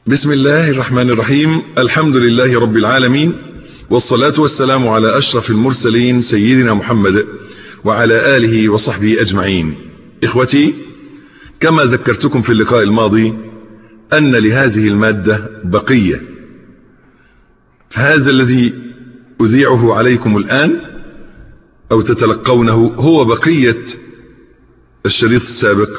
بسم الله الرحمن الرحيم الحمد لله رب العالمين والصلاة والسلام على أشرف المرسلين سيدنا محمد وعلى آله وصحبه أجمعين إخوتي كما ذكرتكم في اللقاء الماضي أن لهذه المادة بقية هذا الذي أذيعه عليكم الآن أو تتلقونه هو بقية الشريط السابق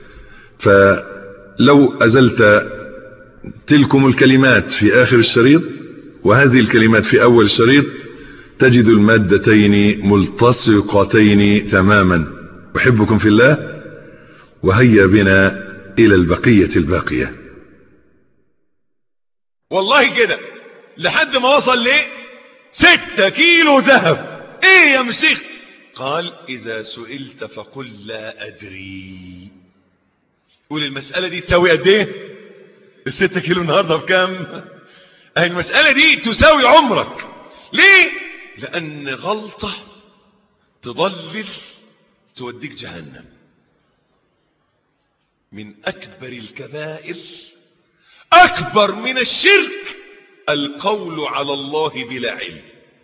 فلو أزلت تلكم الكلمات في آخر الشريط وهذه الكلمات في أول الشريط تجد المادتين ملتصقتين تماما أحبكم في الله وهيا بنا إلى البقية الباقية والله كده لحد ما وصل ليه ستة كيلو ذهب ايه يا مشيخ قال اذا سئلت فقل لا ادري قول المسألة دي تساوي قد ايه الستة كيلو النهاردة بكام المسألة دي تساوي عمرك ليه لان غلطة تضلل توديك جهنم من اكبر الكبائر اكبر من الشرك القول على الله بلا علم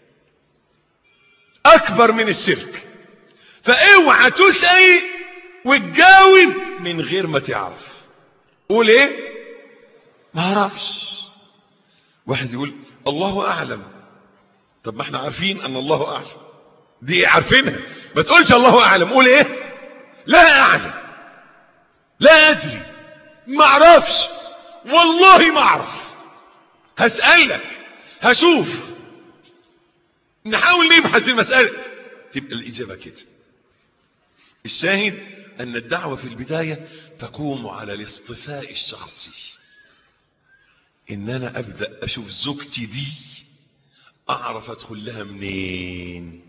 اكبر من الشرك فاوعى تسأل وتجاوب من غير ما تعرف قول ايه ما اعرفش واحد يقول الله اعلم طب ما احنا عارفين ان الله اعلم دي عارفينها ما تقولش الله اعلم قول ايه لا اعلم لا ادري ما اعرفش والله ما اعرف هسألك هشوف نحاول نبحث في المسألة تبقى الإجابة كده الشاهد أن الدعوة في البداية تقوم على الاصطفاء الشخصي إن أنا أبدأ أشوف زوجتي دي أعرف أدخل لها منين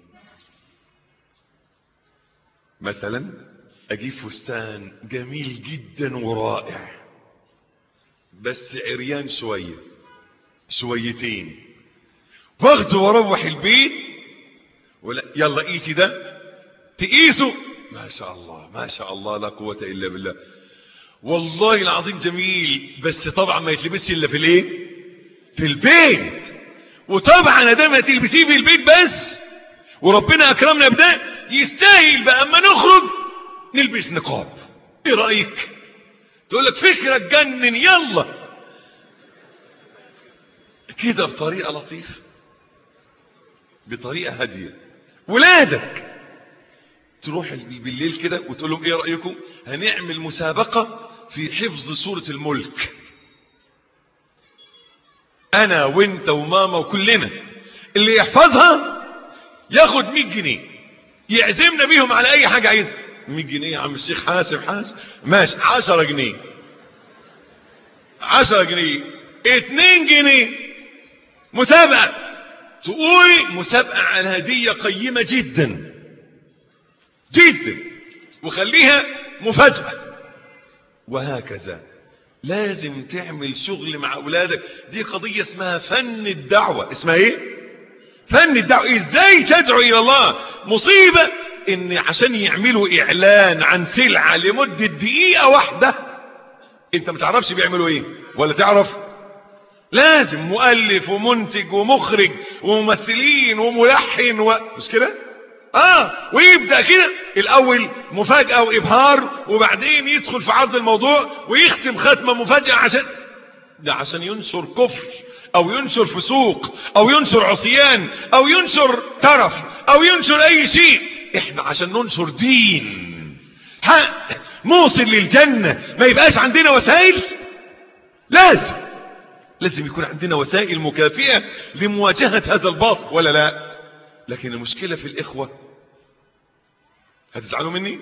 مثلا أجيب فستان جميل جدا ورائع بس عريان شوية شويتين واخده واروح البيت ولا يلا قيسي ده تقيسه ما شاء الله ما شاء الله لا قوة الا بالله والله العظيم جميل بس طبعا ما يتلبسش الا في الايه في البيت وطبعا ده ما تلبسيه في البيت بس وربنا اكرمنا بده يستاهل بقى اما نخرج نلبس نقاب ايه رايك تقول لك فكرة تجنن يلا كده بطريقة لطيفة بطريقة هادية ولادك تروح بالليل كده وتقول لهم ايه رأيكم هنعمل مسابقة في حفظ سورة الملك انا وانت وماما وكلنا اللي يحفظها ياخد 100 جنيه يعزمنا بيهم على اي حاجة عايزها 100 جنيه يا عم الشيخ حاسب حاسب ماشي 10 جنيه 10 جنيه 2 جنيه مسابقة تقولي مسابقة على هدية قيمة جدا جدا وخليها مفاجأة وهكذا لازم تعمل شغل مع اولادك دي قضية اسمها فن الدعوة اسمها ايه فن الدعوة ازاي تدعو الى الله مصيبة ان عشان يعملوا اعلان عن سلعة لمدة دقيقة واحدة انت ما تعرفش بيعملوا ايه ولا تعرف لازم مؤلف ومنتج ومخرج وممثلين وملحن و... مش كده اه ويبدأ كده الاول مفاجأة وابهار وبعدين يدخل في عرض الموضوع ويختم ختمة مفاجأة عشان ده عشان ينشر كفر او ينشر فسوق او ينشر عصيان او ينشر ترف او ينشر اي شيء احنا عشان ننشر دين حق موصل للجنة ما يبقاش عندنا وسائل لازم لازم يكون عندنا وسائل مكافئة لمواجهة هذا الباطل ولا لا لكن المشكلة في الإخوة هتزعلوا مني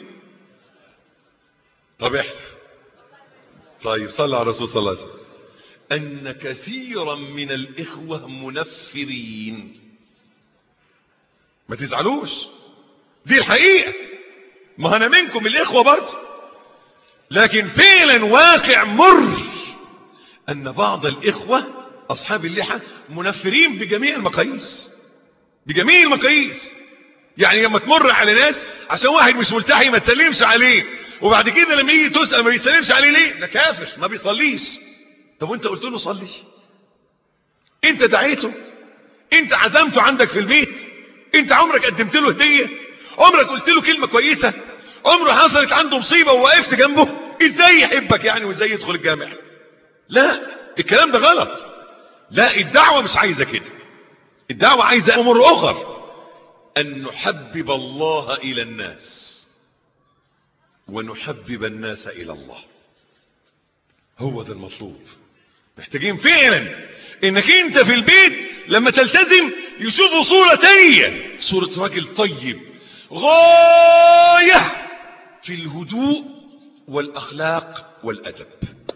طب احذف طيب صلى على الرسول صلى الله عليه وسلم أن كثيرا من الإخوة منفرين ما تزعلوش دي الحقيقة ما أنا منكم الإخوة برضه لكن فعلا واقع مر أن بعض الإخوة أصحاب اللحى منفرين بجميع المقاييس بجميع المقاييس يعني لما تمر على ناس عشان واحد مش ملتحي ما تسلمش عليه وبعد كده لما يجي تسأل ما بيسلمش عليه ليه ده كافر ما بيصليش طب وانت قلت له صلي انت دعيته انت عزمته عندك في البيت انت عمرك قدمت له هدية عمرك قلت له كلمة كويسة عمره حصلت عنده مصيبة ووقفت جنبه ازاي يحبك يعني وازاي يدخل الجامع لا الكلام ده غلط لا الدعوة مش عايزة كده الدعوة عايزة امور اخر ان نحبب الله الى الناس ونحبب الناس الى الله هو ده المطلوب محتاجين فعلا انك انت في البيت لما تلتزم يشوفوا صورة تانية صورة راجل طيب غاية في الهدوء والاخلاق والادب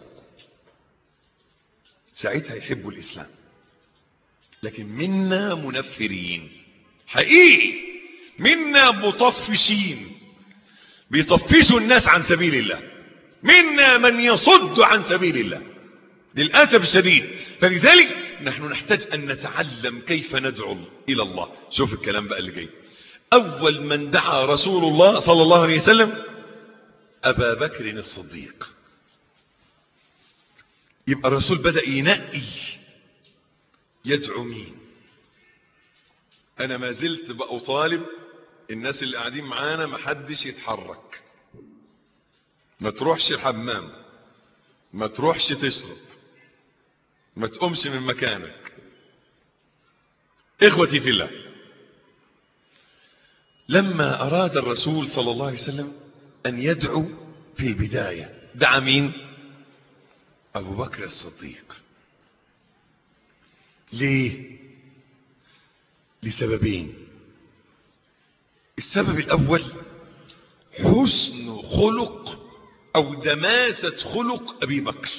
ساعتها يحبوا الاسلام لكن منا منفرين حقيقي منا مطفشين بيطفشوا الناس عن سبيل الله منا من يصد عن سبيل الله للأسف الشديد فلذلك نحن نحتاج أن نتعلم كيف ندعو إلى الله شوف الكلام بقى اللي جاي أول من دعا رسول الله صلى الله عليه وسلم أبا بكر الصديق يبقى الرسول بدأ ينقي يدعو مين أنا ما زلت بقى طالب الناس اللي قاعدين معانا ما حدش يتحرك ما تروحش الحمام ما تروحش تشرب ما تقومش من مكانك اخوتي في الله لما اراد الرسول صلى الله عليه وسلم ان يدعو في البداية دعا مين ابو بكر الصديق ليه لسببين السبب الاول حسن خلق او دماسة خلق ابي بكر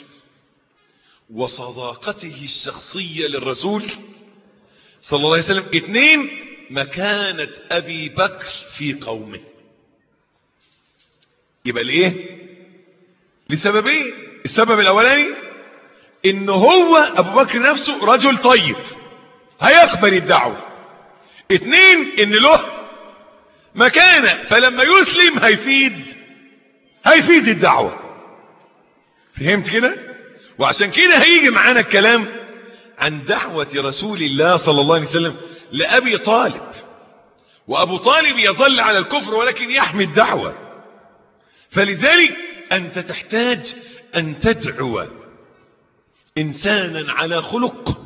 وصداقته الشخصية للرسول صلى الله عليه وسلم اثنين مكانة ابي بكر في قومه يبقى ليه لسببين السبب الاولاني ان هو ابو بكر نفسه رجل طيب هيقبل الدعوة اثنين ان له مكانة فلما يسلم هيفيد هيفيد الدعوة فهمت كده وعشان كده هيجي معانا الكلام عن دعوة رسول الله صلى الله عليه وسلم لأبي طالب وأبو طالب يظل على الكفر ولكن يحمي الدعوة فلذلك أنت تحتاج أن تدعو إنسانا على خلق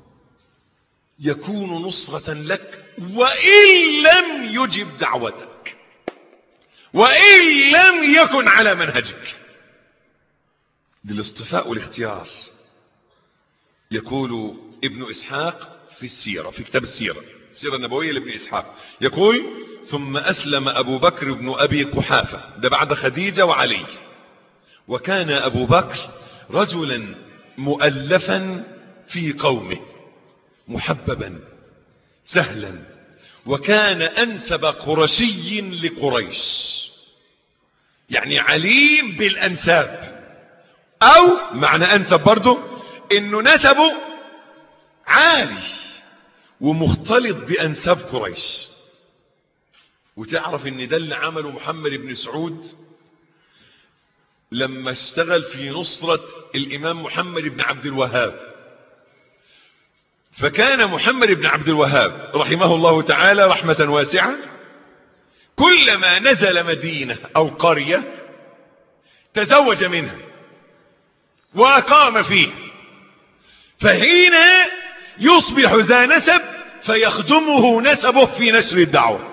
يكون نصرة لك وإن لم يجب دعوتك وإن لم يكن على منهجك بالاصطفاء والاختيار يقول ابن إسحاق في السيرة في كتاب السيرة السيرة النبوية لابن إسحاق يقول ثم أسلم أبو بكر بن أبي قحافة ده بعد خديجة وعلي وكان أبو بكر رجلا مؤلفا في قومه محببا سهلا وكان أنسب قرشي لقريش يعني عليم بالأنساب أو معنى أنسب برضه إنه نسبه عالي ومختلط بأنساب قريش وتعرف ان ده اللي عمله محمد بن سعود لما اشتغل في نصرة الامام محمد بن عبد الوهاب فكان محمد بن عبد الوهاب رحمه الله تعالى رحمة واسعة كلما نزل مدينة او قرية تزوج منها واقام فيه فحين يصبح ذا نسب فيخدمه نسبه في نشر الدعوه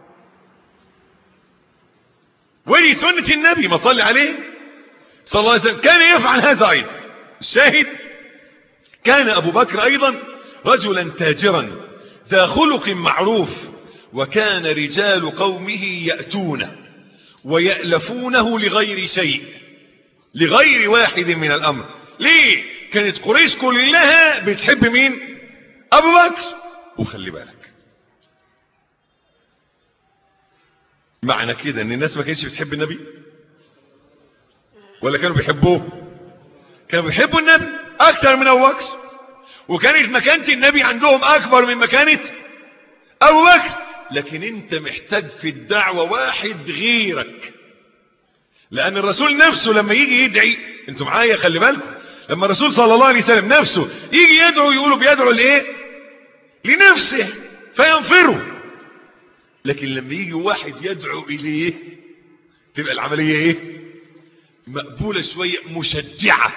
ولي سنة النبي ما صلي عليه صلى الله عليه وسلم كان يفعل هذا أيضا الشاهد كان أبو بكر أيضا رجلا تاجرا ذا خلق معروف وكان رجال قومه يأتونه ويألفونه لغير شيء لغير واحد من الأمر ليه كانت قريش كلها بتحب مين أبو بكر وخلي بالك معنى كده ان الناس ما كانتش بتحب النبي ولا كانوا بيحبوه كانوا بيحبوا النبي اكثر من ابو بكر وكانت مكانة النبي عندهم اكبر من مكانة ابو بكر لكن انت محتاج في الدعوة واحد غيرك لان الرسول نفسه لما يجي يدعي انتوا معايا خلي بالكم لما الرسول صلى الله عليه وسلم نفسه يجي يدعو يقولوا بيدعو لايه لنفسه فينفره لكن لما يجي واحد يدعو اليه تبقى العملية ايه مقبولة شوية مشجعة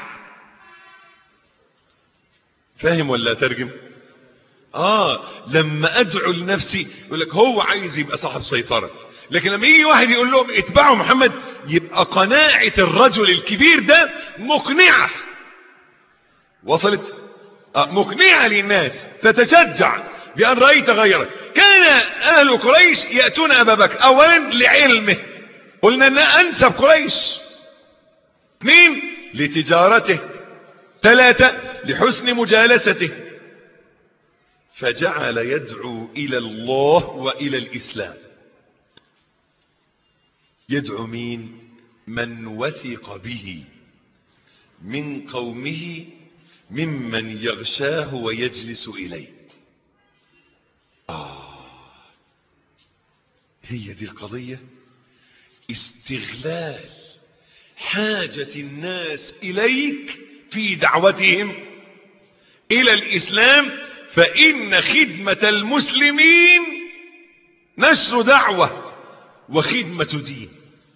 فاهم ولا ترجم اه لما ادعو لنفسي يقول لك هو عايز يبقى صاحب سيطرة لكن لما يجي واحد يقول لهم اتبعوا محمد يبقى قناعة الرجل الكبير ده مقنعة وصلت آه مقنعة للناس تتشجع بأن رأيت غيرك كان أهل قريش يأتون أبا بكر أولا لعلمه قلنا أن أنسب قريش اثنين لتجارته ثلاثة لحسن مجالسته فجعل يدعو إلى الله وإلى الإسلام يدعو مين من وثق به من قومه ممن يغشاه ويجلس إليه آه هي دي القضية استغلال حاجة الناس إليك في دعوتهم إلى الإسلام فإن خدمة المسلمين نشر دعوة وخدمة دين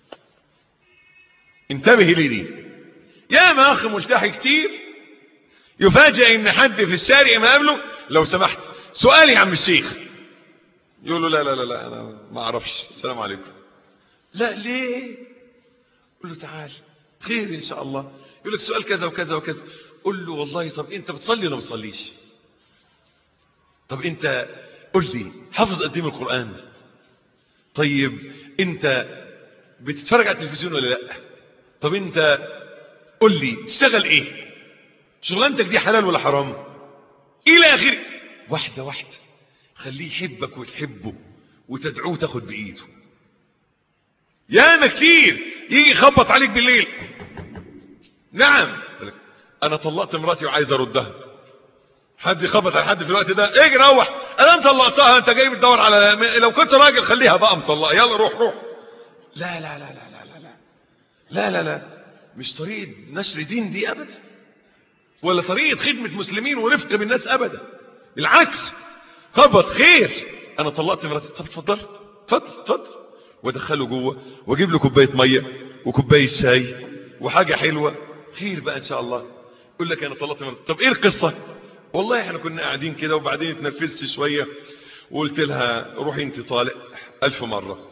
انتبه لدي يا ما أخ ملتحي كتير يفاجئ ان حد في الشارع ما قابله لو سمحت سؤالي يا عم الشيخ يقول له لا لا لا لا انا ما اعرفش السلام عليكم لا ليه قل له تعال خير ان شاء الله يقول لك سؤال كذا وكذا وكذا قل له والله طب انت بتصلي ولا ما بتصليش طب انت قل لي حافظ قد ايه من القران طيب انت بتتفرج على التلفزيون ولا لا طب انت قل لي تشتغل ايه شغلانتك دي حلال ولا حرام الى اخره واحده واحده خليه يحبك وتحبه وتدعوه تاخد بايده ياما كتير يجي يخبط عليك بالليل نعم انا طلقت مراتي وعايز اردها حد يخبط على حد في الوقت ده اجي روح انا طلقتها انت جاي بتدور على لو كنت راجل خليها بقى مطلقه يلا روح روح لا لا لا لا لا لا لا لا لا لا مش طريقه نشر دين دي ابدا ولا طريقه خدمه مسلمين ورفق بالناس ابدا بالعكس خبط خير انا طلقت مراتي طب اتفضل اتفضل اتفضل وادخله جوه واجيب له كوبايه ميه وكوبايه شاي وحاجه حلوه خير بقى ان شاء الله يقول لك انا طلقت مراتي طب ايه القصه والله احنا كنا قاعدين كده وبعدين اتنرفزت شويه وقلت لها روحي انت طالق الف مره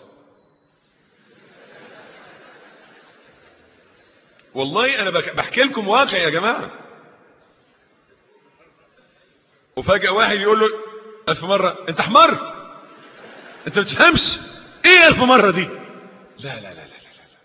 والله انا بحكي لكم واقع يا جماعه وفجاه واحد يقول له الف مره انت حمار انت ما بتفهمش ايه الف مره دي لا لا لا لا لا لا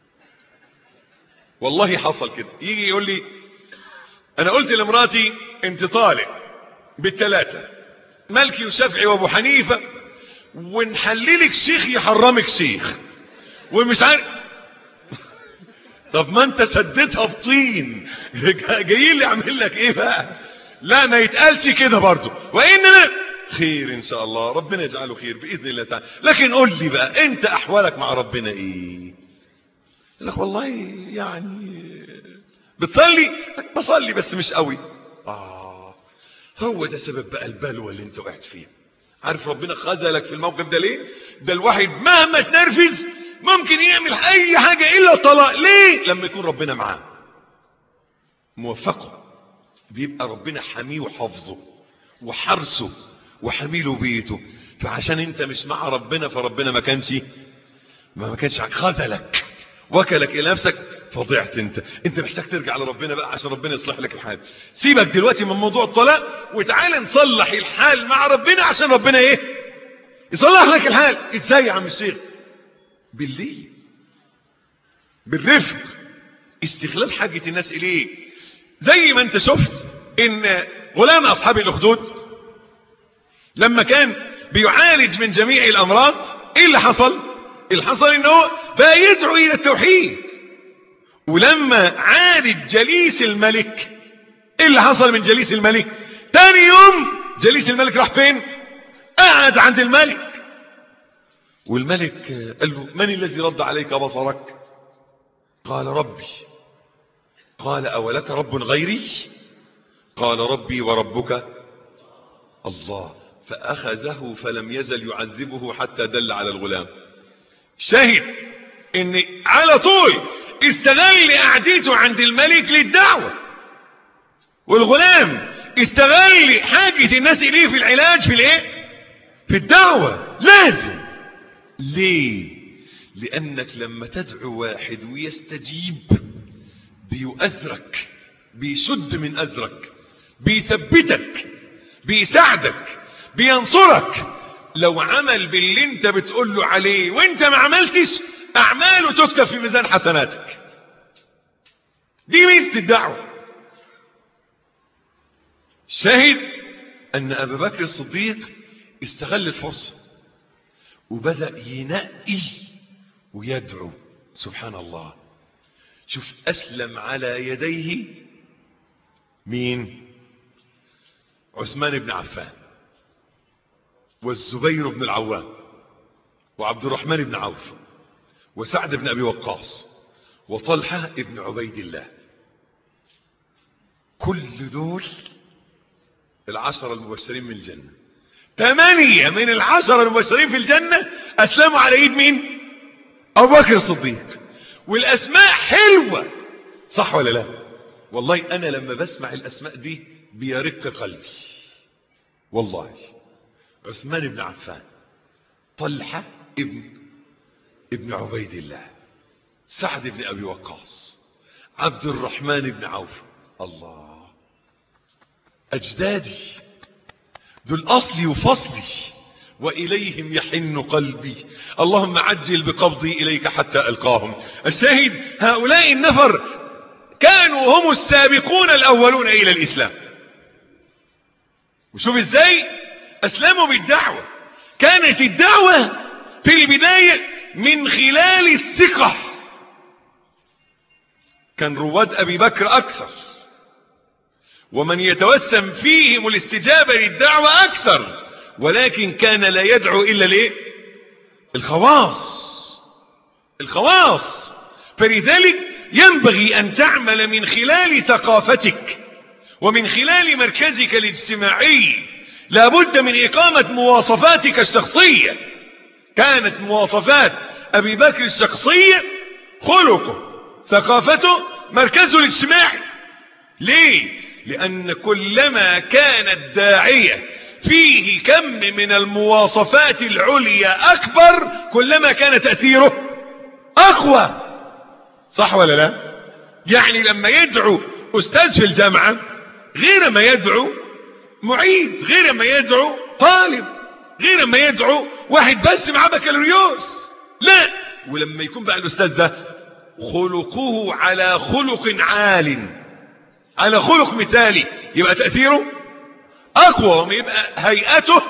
والله حصل كده يجي يقول لي انا قلت لمراتي انت طالق بالثلاثه مالكي وشافعي وابو حنيفه ونحللك شيخ يحرمك شيخ ومش عارف طب ما انت سددها بطين جاي لي اعمل لك ايه بقى لا ما يتقالش كده برضه واننا خير ان شاء الله ربنا يجعله خير باذن الله تعالى لكن قول لي بقى انت احوالك مع ربنا ايه لك والله يعني بتصلي بصلي بس مش قوي اه هو ده سبب بقى البلوى اللي انت وقعت فيها عارف ربنا خذلك في الموقف ده ليه ده الواحد مهما تنرفز ممكن يعمل اي حاجة الا طلاق ليه لما يكون ربنا معاه موفقه بيبقى ربنا حميه وحافظه وحرسه وحميله بيته فعشان انت مش مع ربنا فربنا ما كانش ما كانش خذلك وكلك الى نفسك فضعت انت انت محتاج ترجع لربنا بقى عشان ربنا يصلح لك الحال سيبك دلوقتي من موضوع الطلاق وتعالى نصلح الحال مع ربنا عشان ربنا ايه يصلح لك الحال ازاي يا عم الشيخ بالليل بالرفق استغلال حاجة الناس اليه زي ما انت شفت ان غلام اصحاب الاخدود لما كان بيعالج من جميع الامراض ايه اللي حصل اللي حصل انه بقى يدعو الى التوحيد ولما عالج جليس الملك ايه اللي حصل من جليس الملك تاني يوم جليس الملك راح فين قعد عند الملك والملك قال له من الذي رد عليك بصرك قال ربي قال أولك رب غيري قال ربي وربك الله فأخذه فلم يزل يعذبه حتى دل على الغلام شاهد ان على طول استغل قعدته عند الملك للدعوة والغلام استغل حاجة الناس اليه في العلاج في الايه في الدعوة لازم ليه لانك لما تدعو واحد ويستجيب بيؤذرك بيشد من أزرك بيثبتك بيساعدك بينصرك لو عمل باللي انت بتقول له عليه وانت ما عملتش اعماله تكتب في ميزان حسناتك دي ميزه الدعوه شاهد ان ابا بكر الصديق استغل الفرصه وبدا ينقي ويدعو سبحان الله شوف أسلم على يديه مين عثمان بن عفان والزبير بن العوام وعبد الرحمن بن عوف وسعد بن أبي وقاص وطلحة بن عبيد الله كل دول العشرة المبشرين من الجنة ثمانية من العشرة المبشرين في الجنة أسلموا على يد مين أبو بكر الصديق والاسماء حلوة صح ولا لا والله انا لما بسمع الاسماء دي بيرق قلبي والله عثمان بن عفان طلحة ابن ابن عبيد الله سعد بن ابي وقاص عبد الرحمن بن عوف الله اجدادي دول اصلي وفصلي وإليهم يحن قلبي اللهم عجل بقبضي إليك حتى ألقاهم الشاهد هؤلاء النفر كانوا هم السابقون الأولون إلى الإسلام وشوف إزاي أسلموا بالدعوة كانت الدعوة في البداية من خلال الثقة كان رواد أبي بكر أكثر ومن يتوسم فيهم الاستجابة للدعوة أكثر ولكن كان لا يدعو إلا ليه الخواص الخواص فلذلك ينبغي أن تعمل من خلال ثقافتك ومن خلال مركزك الاجتماعي لابد من إقامة مواصفاتك الشخصية كانت مواصفات أبي بكر الشخصية خلقه ثقافته مركزه الاجتماعي ليه لأن كلما كان الداعية فيه كم من المواصفات العليا أكبر كلما كان تأثيره أقوى صح ولا لا يعني لما يدعو أستاذ في الجامعة غير ما يدعو معيد غير ما يدعو طالب غير ما يدعو واحد بس معاه بكالوريوس لا ولما يكون بقى الأستاذ ده خلقه على خلق عال على خلق مثالي يبقى تأثيره أقوى ويبقى هيئته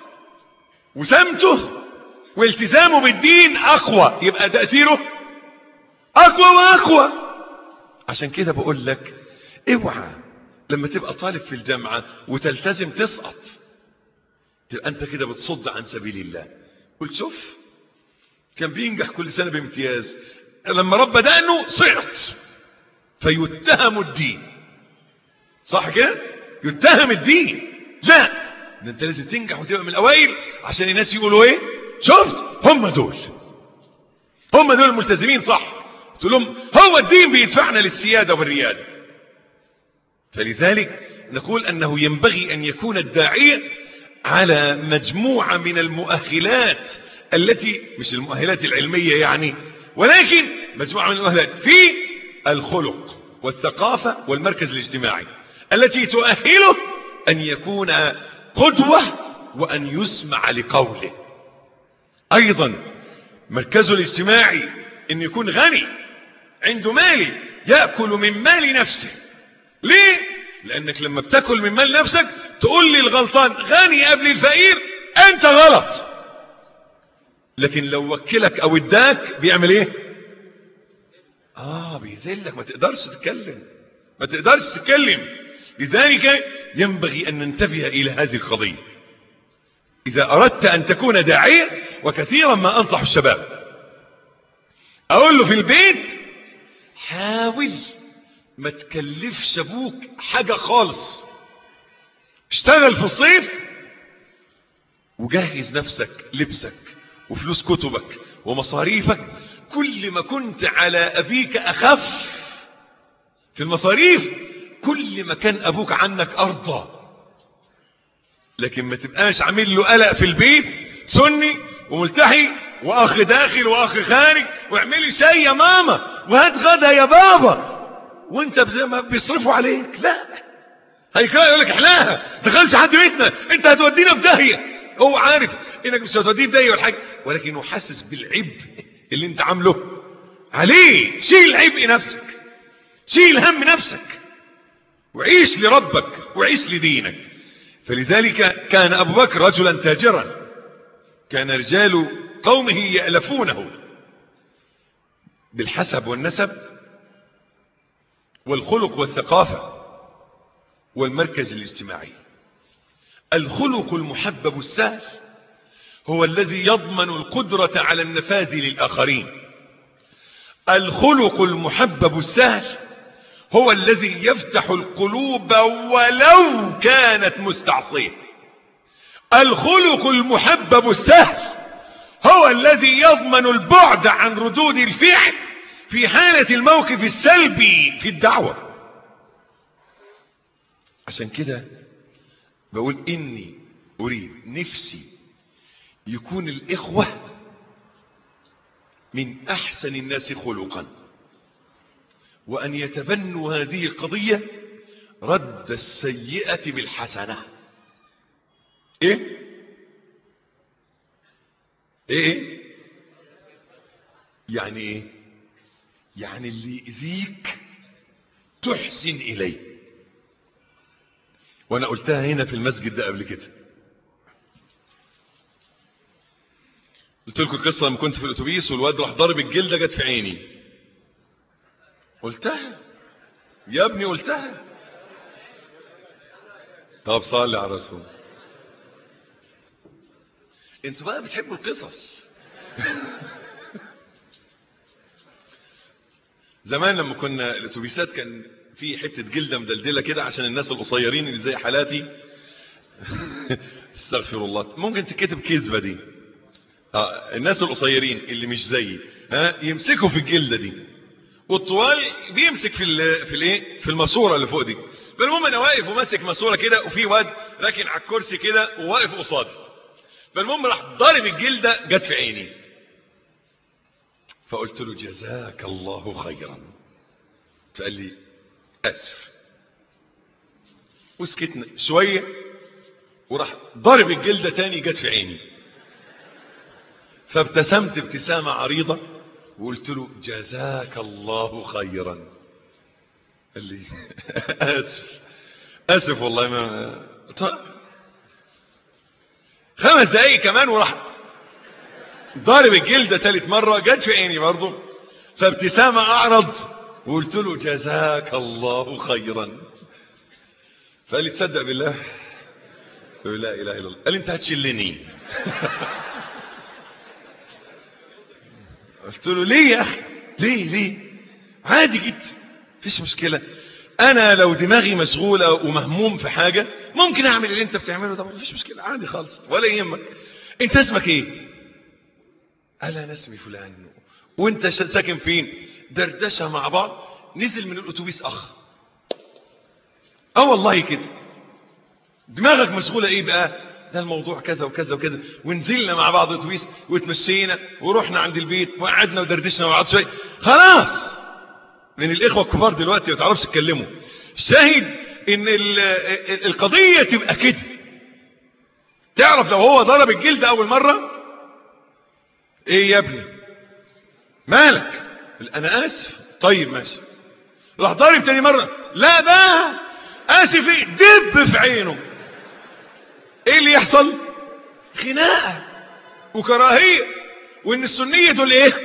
وسمته والتزامه بالدين أقوى يبقى تأثيره أقوى وأقوى عشان كده بقول لك اوعى لما تبقى طالب في الجامعة وتلتزم تسقط تبقى أنت كده بتصد عن سبيل الله قلت شوف كان بينجح كل سنة بامتياز لما رب دقنه سقط فيتهم الدين صح كده يتهم الدين لا ده انت لازم تنجح وتبقى من الاوائل عشان الناس يقولوا ايه شفت هم دول هم دول الملتزمين صح قلت لهم هو الدين بيدفعنا للسيادة والريادة فلذلك نقول انه ينبغي ان يكون الداعية على مجموعة من المؤهلات التي مش المؤهلات العلمية يعني ولكن مجموعة من المؤهلات في الخلق والثقافة والمركز الاجتماعي التي تؤهله أن يكون قدوة وأن يسمع لقوله أيضا مركزه الاجتماعي أن يكون غني عنده مال يأكل من مال نفسه ليه؟ لأنك لما بتاكل من مال نفسك تقول لي الغلطان غني قبل الفقير أنت غلط لكن لو وكلك أو اداك بيعمل ايه؟ آه بيذلك ما تقدرش تتكلم ما تقدرش تتكلم لذلك ينبغي أن ننتبه إلى هذه القضية إذا أردت أن تكون داعية وكثيرا ما أنصح الشباب أقول له في البيت حاول ما تكلفش ابوك حاجة خالص اشتغل في الصيف وجهز نفسك لبسك وفلوس كتبك ومصاريفك كل ما كنت على ابيك اخف في المصاريف كل ما كان ابوك عنك ارضى لكن ما تبقاش عامل له قلق في البيت سني وملتحي واخ داخل واخ خارج واعملي شاي يا ماما وهات غدا يا بابا وانت بيصرفوا عليك لا هيكره يقول لك احلاها دخلش حد بيتنا انت هتودينا في داهيه هو عارف انك مش هتوديه في داهيه ولا حاجه ولكن هو حاسس بالعبء اللي انت عامله عليه شيل عبء نفسك شيل هم نفسك وعيش لربك وعيش لدينك فلذلك كان ابو بكر رجلا تاجرا كان رجال قومه يألفونه بالحسب والنسب والخلق والثقافة والمركز الاجتماعي الخلق المحبب السهل هو الذي يضمن القدرة على النفاذ للآخرين الخلق المحبب السهل هو الذي يفتح القلوب ولو كانت مستعصية الخلق المحبب السهل هو الذي يضمن البعد عن ردود الفعل في حالة الموقف السلبي في الدعوة عشان كده بقول إني أريد نفسي يكون الإخوة من أحسن الناس خلقا وأن يتبنوا هذه القضية رد السيئة بالحسنة إيه إيه يعني إيه يعني اللي يأذيك تحسن إليه وأنا قلتها هنا في المسجد ده قبل كده قلت لكم القصة لما كنت في الأتوبيس والواد راح ضرب الجلدة جت في عيني قلتها يا ابني قلتها طب صلي على الرسول انتوا بقى بتحبوا القصص زمان لما كنا الاتوبيسات كان في حته جلده مدلدله كده عشان الناس القصيرين اللي زي حالاتي استغفر الله ممكن تكتب كذبه دي آه الناس القصيرين اللي مش زيي ها يمسكوا في الجلده دي والطوال بيمسك في ال في الايه في الماسوره اللي فوق دي فالمهم انا واقف وماسك ماسوره كده وفي واد راكن على الكرسي كده وواقف قصادي فالمهم راح ضارب الجلده جت في عيني فقلت له جزاك الله خيرا فقال لي اسف وسكتنا شويه وراح ضارب الجلده تاني جت في عيني فابتسمت ابتسامه عريضه وقلت له جزاك الله خيرا قال لي اسف اسف والله ما طيب خمس دقايق كمان وراح ضارب الجلدة ثالث مرة جت في عيني برضه فابتسامة اعرض وقلت له جزاك الله خيرا فقال لي تصدق بالله قلت له لا اله الا الله قال لي انت هتشلني قلت له ليه يا اخي ليه ليه عادي جدا مفيش مشكله انا لو دماغي مشغوله ومهموم في حاجه ممكن اعمل اللي انت بتعمله ده مفيش مشكله عادي خالص ولا يهمك انت اسمك ايه قال انا اسمي فلان وانت ساكن فين دردشه مع بعض نزل من الاتوبيس اخ اه والله كده دماغك مشغوله ايه بقى ده الموضوع كذا وكذا وكذا ونزلنا مع بعض اتوبيس وتمشينا ورحنا عند البيت وقعدنا ودردشنا مع بعض شويه خلاص من الاخوه الكبار دلوقتي ما تعرفش تكلموا شاهد ان القضيه تبقى كده تعرف لو هو ضرب الجلد اول مره ايه يا ابني مالك انا اسف طيب ماشي راح ضارب تاني مره لا بقى اسف ايه دب في عينه ايه اللي يحصل خناقه وكراهيه وان السنيه دول ايه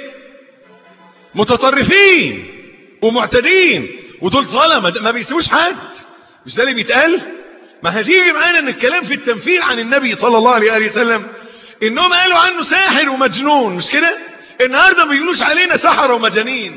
متطرفين ومعتدين ودول ظلمه ما بيسيبوش حد مش ده اللي بيتقال ما هتيجي معانا ان الكلام في التنفير عن النبي صلى الله عليه وسلم انهم قالوا عنه ساحر ومجنون مش كده النهارده ما بيقولوش علينا سحر ومجانين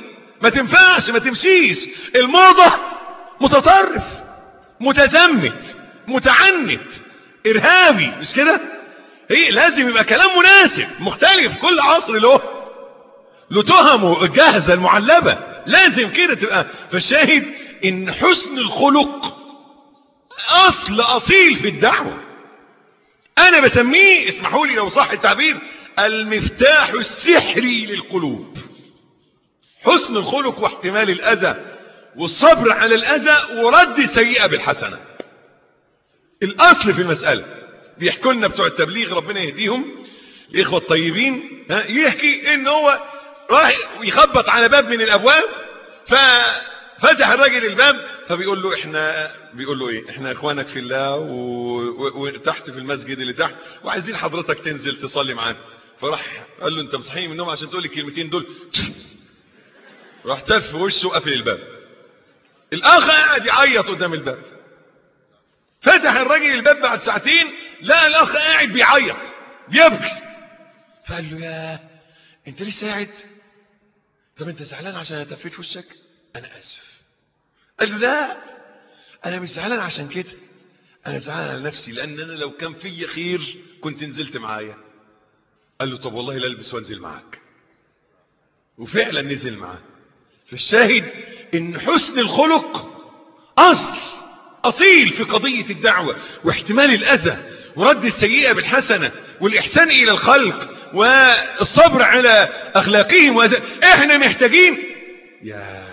ما تنفعش ما تمشيش الموضة متطرف متزمت متعنت ارهابي مش كده هي لازم يبقى كلام مناسب مختلف كل عصر له له تهمه الجاهزة المعلبة لازم كده تبقى فالشاهد ان حسن الخلق اصل اصيل في الدعوة انا بسميه اسمحوا لي لو صح التعبير المفتاح السحري للقلوب حسن الخلق واحتمال الاذى والصبر على الاذى ورد السيئة بالحسنة الاصل في المسألة بيحكوا لنا بتوع التبليغ ربنا يهديهم الاخوة الطيبين ها يحكي ان هو راح يخبط على باب من الابواب ففتح الراجل الباب فبيقول له احنا بيقول له ايه احنا اخوانك في الله وتحت في المسجد اللي تحت وعايزين حضرتك تنزل تصلي معانا فراح قال له انت مصحيني من النوم عشان تقول لي الكلمتين دول راح تف وشه وقفل الباب الاخ قاعد يعيط قدام الباب فتح الراجل الباب بعد ساعتين لقى الاخ قاعد بيعيط يبكي فقال له يا انت لسه قاعد طب انت زعلان عشان انا تفيت في وشك انا اسف قال له لا انا مش زعلان عشان كده انا زعلان على نفسي لان انا لو كان في خير كنت نزلت معايا قال له طب والله لا البس وانزل معاك وفعلا نزل معاه فالشاهد ان حسن الخلق اصل اصيل في قضية الدعوة واحتمال الاذى ورد السيئة بالحسنة والاحسان الى الخلق والصبر على اخلاقهم وذ... احنا محتاجين يا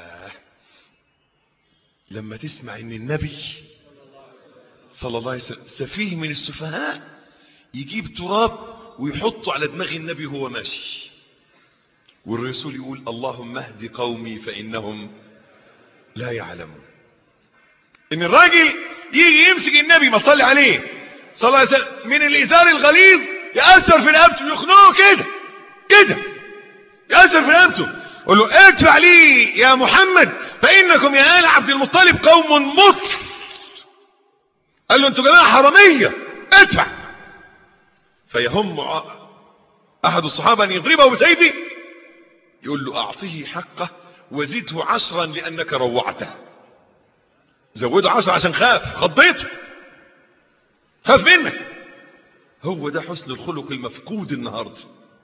لما تسمع ان النبي صلى الله عليه وسلم سفيه من السفهاء يجيب تراب ويحطه على دماغ النبي وهو ماشي والرسول يقول اللهم اهد قومي فانهم لا يعلمون ان الراجل يجي يمسك النبي ما صلي عليه صلى الله عليه وسلم من الازار الغليظ يأثر في رقبته يخنقه كده كده يأثر في رقبته يقول له ادفع لي يا محمد فإنكم يا آل عبد المطلب قوم مطر قال له انتوا جماعة حرامية ادفع فيهم أحد الصحابة أن يضربه بسيفه يقول له أعطيه حقه وزده عشرا لأنك روعته زوده عشرة عشان خاف خضيته خاف منك هو ده حسن الخلق المفقود النهاردة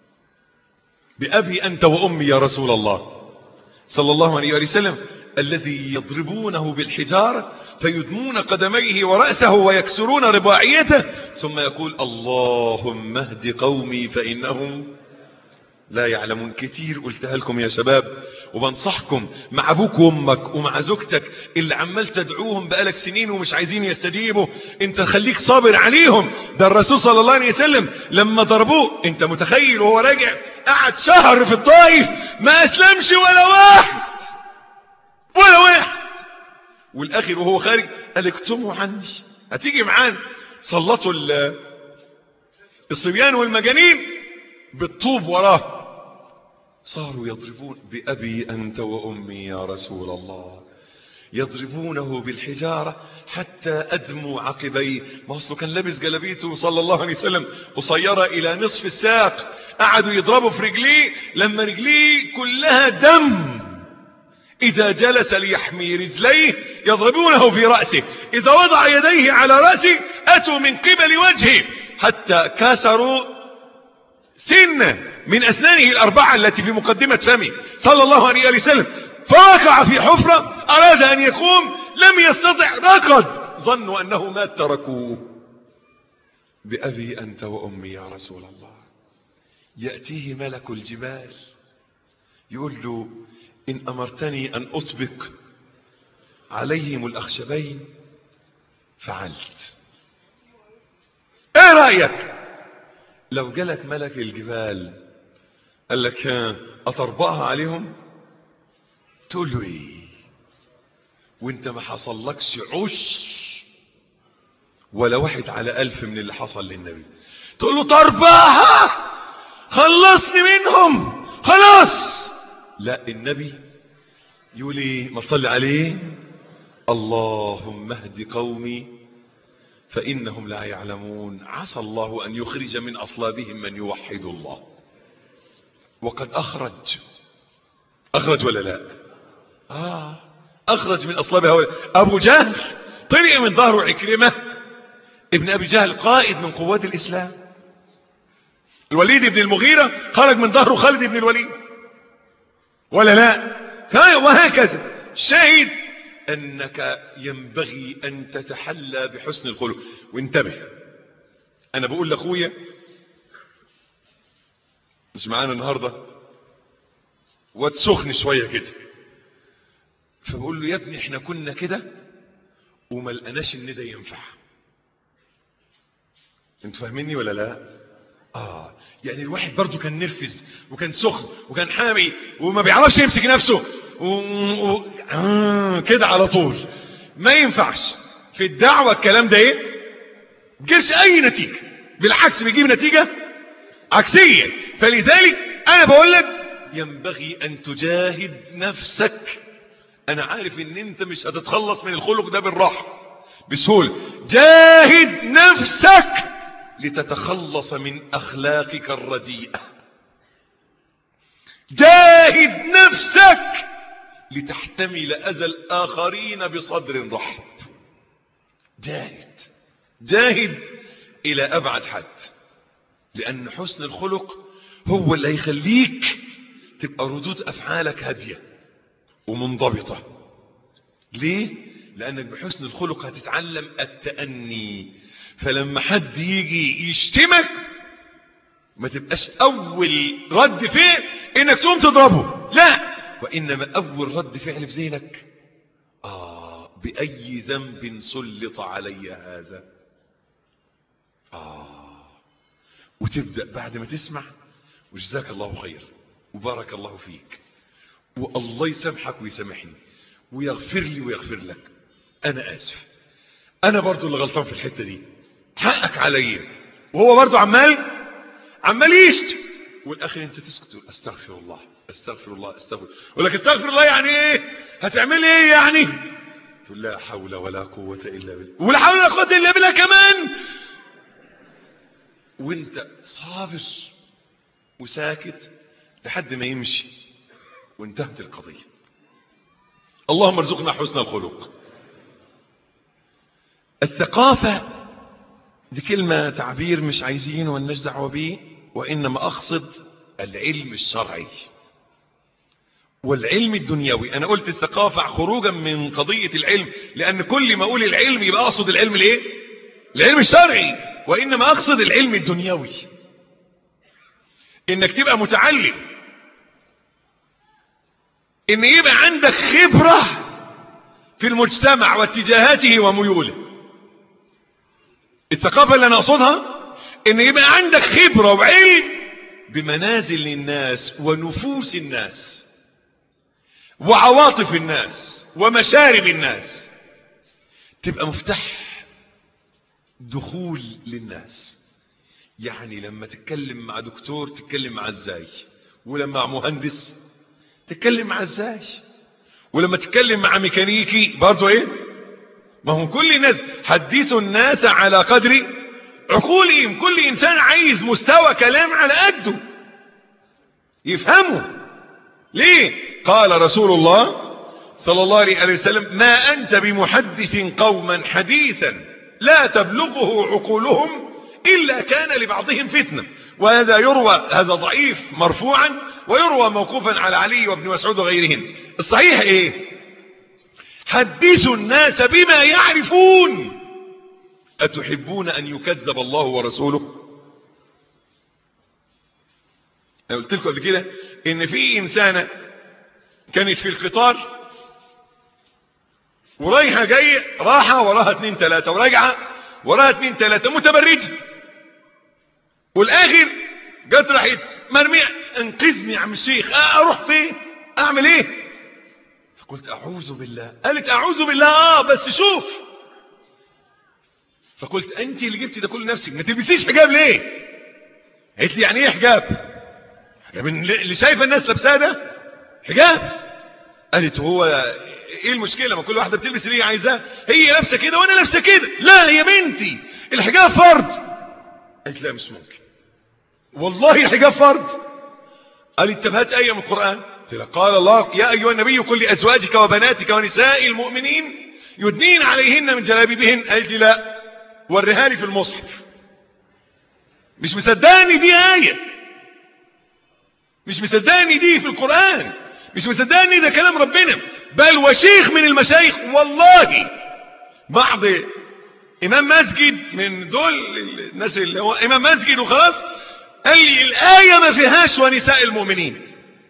بأبي أنت وأمي يا رسول الله صلى الله عليه وسلم الذي يضربونه بالحجارة فيدمون قدميه ورأسه ويكسرون رباعيته ثم يقول اللهم اهد قومي فإنهم لا يعلمون كتير قلتها لكم يا شباب وبنصحكم مع ابوك وامك ومع زوجتك اللي عمال تدعوهم بقالك سنين ومش عايزين يستجيبوا انت خليك صابر عليهم ده الرسول صلى الله عليه وسلم لما ضربوه انت متخيل وهو راجع قعد شهر في الطائف ما اسلمش ولا واحد ولا واحد والاخر وهو خارج قال اكتموا عني هتيجي معانا سلطوا الصبيان والمجانين بالطوب وراه صاروا يضربون بأبي أنت وأمي يا رسول الله يضربونه بالحجارة حتى أدموا عقبيه ما أصله كان لابس جلبيته صلى الله عليه وسلم قصيرة إلى نصف الساق قعدوا يضربوا في رجليه لما رجليه كلها دم إذا جلس ليحمي رجليه يضربونه في رأسه إذا وضع يديه على رأسه أتوا من قبل وجهه حتى كسروا سنة من أسنانه الأربعة التي في مقدمة فمه صلى الله عليه وسلم فوقع في حفرة أراد أن يقوم لم يستطع ركض ظنوا أنه مات تركوه بأبي أنت وأمي يا رسول الله يأتيه ملك الجبال يقول له إن أمرتني أن أطبق عليهم الأخشبين فعلت ايه رأيك لو جالك ملك الجبال قال لك ها أطربقها عليهم تقول له ايه وانت ما حصلكش عش ولا واحد على ألف من اللي حصل للنبي تقول له طربقها خلصني منهم خلاص لا النبي يقول ايه ما تصلي عليه اللهم اهد قومي فإنهم لا يعلمون عسى الله أن يخرج من أصلابهم من يوحد الله وقد أخرج اخرج ولا لا اه اخرج من اصلابه هؤلاء ابو جهل طلع من ظهره عكرمه ابن ابي جهل قائد من قوات الاسلام الوليد بن المغيرة خرج من ظهره خالد بن الوليد ولا لا وهكذا شاهد انك ينبغي ان تتحلى بحسن الخلق وانتبه انا بقول لاخويا مش معانا النهاردة واتسخن شوية كده فبقول له يا ابني احنا كنا كده وما لقناش ان ده ينفع انت فاهميني ولا لا اه يعني الواحد برضو كان نرفز وكان سخن وكان حامي وما بيعرفش يمسك نفسه و... و... آه كده على طول ما ينفعش في الدعوة الكلام ده ايه جيش اي نتيجة بالعكس بيجيب نتيجة عكسية فلذلك انا بقول لك ينبغي ان تجاهد نفسك انا عارف ان انت مش هتتخلص من الخلق ده بالراحة بسهولة جاهد نفسك لتتخلص من اخلاقك الرديئة جاهد نفسك لتحتمل اذى الاخرين بصدر رحب جاهد جاهد الى ابعد حد لان حسن الخلق هو اللي هيخليك تبقى ردود افعالك هاديه ومنضبطه ليه لانك بحسن الخلق هتتعلم التاني فلما حد يجي يشتمك ما تبقاش اول رد فعل انك تقوم تضربه لا وانما اول رد فعل في ذهنك اه باي ذنب سلط علي هذا اه وتبدا بعد ما تسمع وجزاك الله خير وبارك الله فيك والله يسامحك ويسامحني ويغفر لي ويغفر لك انا اسف انا برضو اللي غلطان في الحته دي حقك عليا وهو برضو عمال عمال يشتم والاخر انت تسكت تقول استغفر الله استغفر الله استغفر يقول لك استغفر الله يعني ايه هتعمل ايه يعني تقول لا حول ولا قوه الا بالله ولا حول ولا قوه الا بالله كمان وانت صابر وساكت لحد ما يمشي وانتهت القضيه اللهم ارزقنا حسن الخلق الثقافه دي كلمة تعبير مش عايزينه والناس دعوة بيه وإنما أقصد العلم الشرعي والعلم الدنيوي أنا قلت الثقافة خروجا من قضية العلم لأن كل ما أقول العلم يبقى أقصد العلم الإيه؟ العلم الشرعي وإنما أقصد العلم الدنيوي إنك تبقى متعلم إن يبقى عندك خبرة في المجتمع واتجاهاته وميوله الثقافة اللي انا اقصدها ان يبقى عندك خبرة وعلم بمنازل الناس ونفوس الناس وعواطف الناس ومشارب الناس تبقى مفتاح دخول للناس يعني لما تتكلم مع دكتور تتكلم مع ازاي ولما مع مهندس تتكلم مع ازاي ولما تتكلم مع ميكانيكي برضو ايه ما هم كل الناس حدثوا الناس على قدر عقولهم كل انسان عايز مستوى كلام على قده يفهمه ليه قال رسول الله صلى الله عليه وسلم ما انت بمحدث قوما حديثا لا تبلغه عقولهم الا كان لبعضهم فتنه وهذا يروى هذا ضعيف مرفوعا ويروى موقوفا على علي وابن مسعود وغيرهم الصحيح ايه حدثوا الناس بما يعرفون أتحبون أن يكذب الله ورسوله أنا قلت لكم قبل كده إن في إنسانة كانت في القطار ورايحة جاية راحة وراها اتنين تلاتة وراجعة وراها اتنين تلاتة متبرجة والآخر جت راحت مرمية انقذني يا عم الشيخ أروح فين أعمل إيه فقلت أعوذ بالله قالت أعوذ بالله آه بس شوف فقلت أنت اللي جبتي ده كل نفسك ما تلبسيش حجاب ليه قالت لي يعني إيه حجاب حجاب اللي شايفه الناس لابساه ده حجاب قالت هو ايه المشكله ما كل واحده بتلبس اللي هي عايزاه هي لابسه كده وانا لابسه كده لا يا بنتي الحجاب فرض قالت لا مش ممكن والله الحجاب فرض قالت طب هات ايه من القران قال الله يا أيها النبي قل لأزواجك وبناتك ونساء المؤمنين يدنين عليهن من جلابيبهن قالت لي لا وريها لي في المصحف مش مصدقني دي آية مش مصدقني دي في القرآن مش مصدقني ده كلام ربنا بل وشيخ من المشايخ والله بعض إمام مسجد من دول الناس اللي هو إمام مسجد وخلاص قال لي الآية ما فيهاش ونساء المؤمنين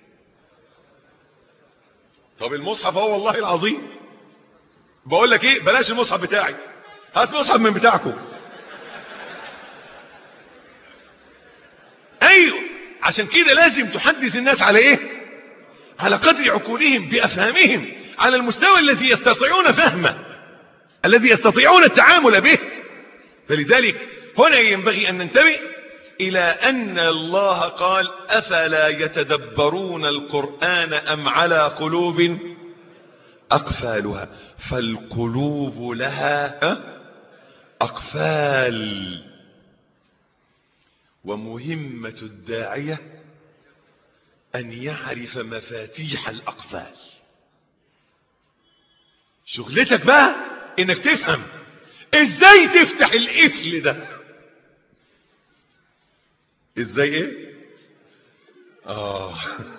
طب المصحف هو والله العظيم بقول لك ايه بلاش المصحف بتاعي هات مصحف من بتاعكم ايوه عشان كده لازم تحدث الناس على ايه على قدر عقولهم بافهامهم على المستوى الذي يستطيعون فهمه الذي يستطيعون التعامل به فلذلك هنا ينبغي ان ننتبه الى ان الله قال افلا يتدبرون القرآن ام على قلوب اقفالها فالقلوب لها اقفال ومهمة الداعية ان يعرف مفاتيح الاقفال شغلتك بقى انك تفهم ازاي تفتح القفل ده ازاي ايه اه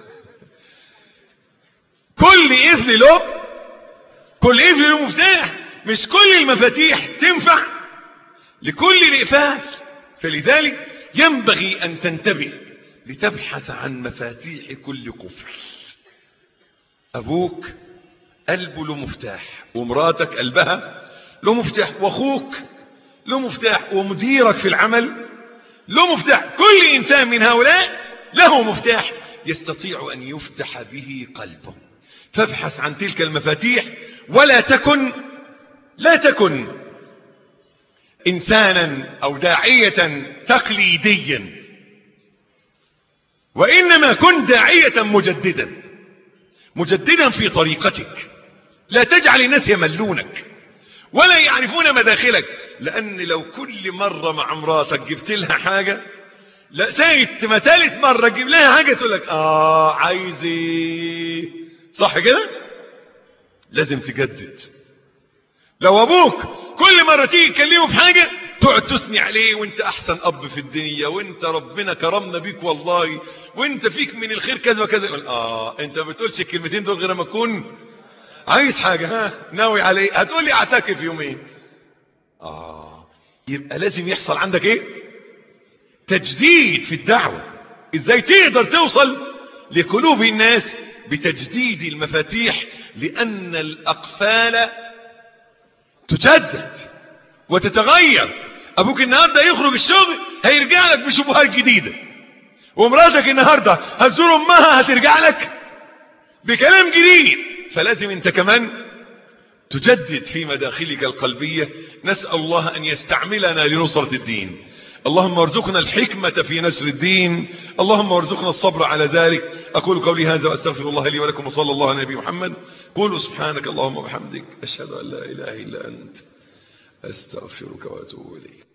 كل قفل له كل قفل له مفتاح مش كل المفاتيح تنفع لكل الإقفال فلذلك ينبغي أن تنتبه لتبحث عن مفاتيح كل قفل أبوك قلبه له مفتاح ومراتك قلبها له مفتاح وأخوك له مفتاح ومديرك في العمل له مفتاح كل إنسان من هؤلاء له مفتاح يستطيع أن يفتح به قلبه فابحث عن تلك المفاتيح ولا تكن لا تكن إنسانا أو داعية تقليديا وإنما كن داعية مجددا مجددا في طريقتك لا تجعل الناس يملونك ولا يعرفون مداخلك لأن لو كل مرة مع مراتك جبت لها حاجة لا سايت ما تالت مرة تجيب لها حاجة تقول لك آه عايز ايه صح كده لازم تجدد لو ابوك كل مرة تيجي تكلمه في حاجة تقعد تثني عليه وانت احسن اب في الدنيا وانت ربنا كرمنا بيك والله وانت فيك من الخير كذا وكذا يقول اه انت ما بتقولش الكلمتين دول غير ما تكون عايز حاجة ها ناوي عليه هتقول لي اعتكف يومين اه يبقى لازم يحصل عندك ايه تجديد في الدعوة ازاي تقدر توصل لقلوب الناس بتجديد المفاتيح لان الاقفال تجدد وتتغير ابوك النهاردة يخرج الشغل هيرجع لك بشبهات جديدة ومراتك النهاردة هتزور امها هترجع لك بكلام جديد فلازم انت كمان تجدد في مداخلك القلبية نسأل الله ان يستعملنا لنصرة الدين اللهم ارزقنا الحكمة في نشر الدين اللهم ارزقنا الصبر على ذلك اقول قولي هذا واستغفر الله لي ولكم وصلى الله على نبي محمد قولوا سبحانك اللهم وبحمدك اشهد ان لا اله الا انت استغفرك واتوب اليك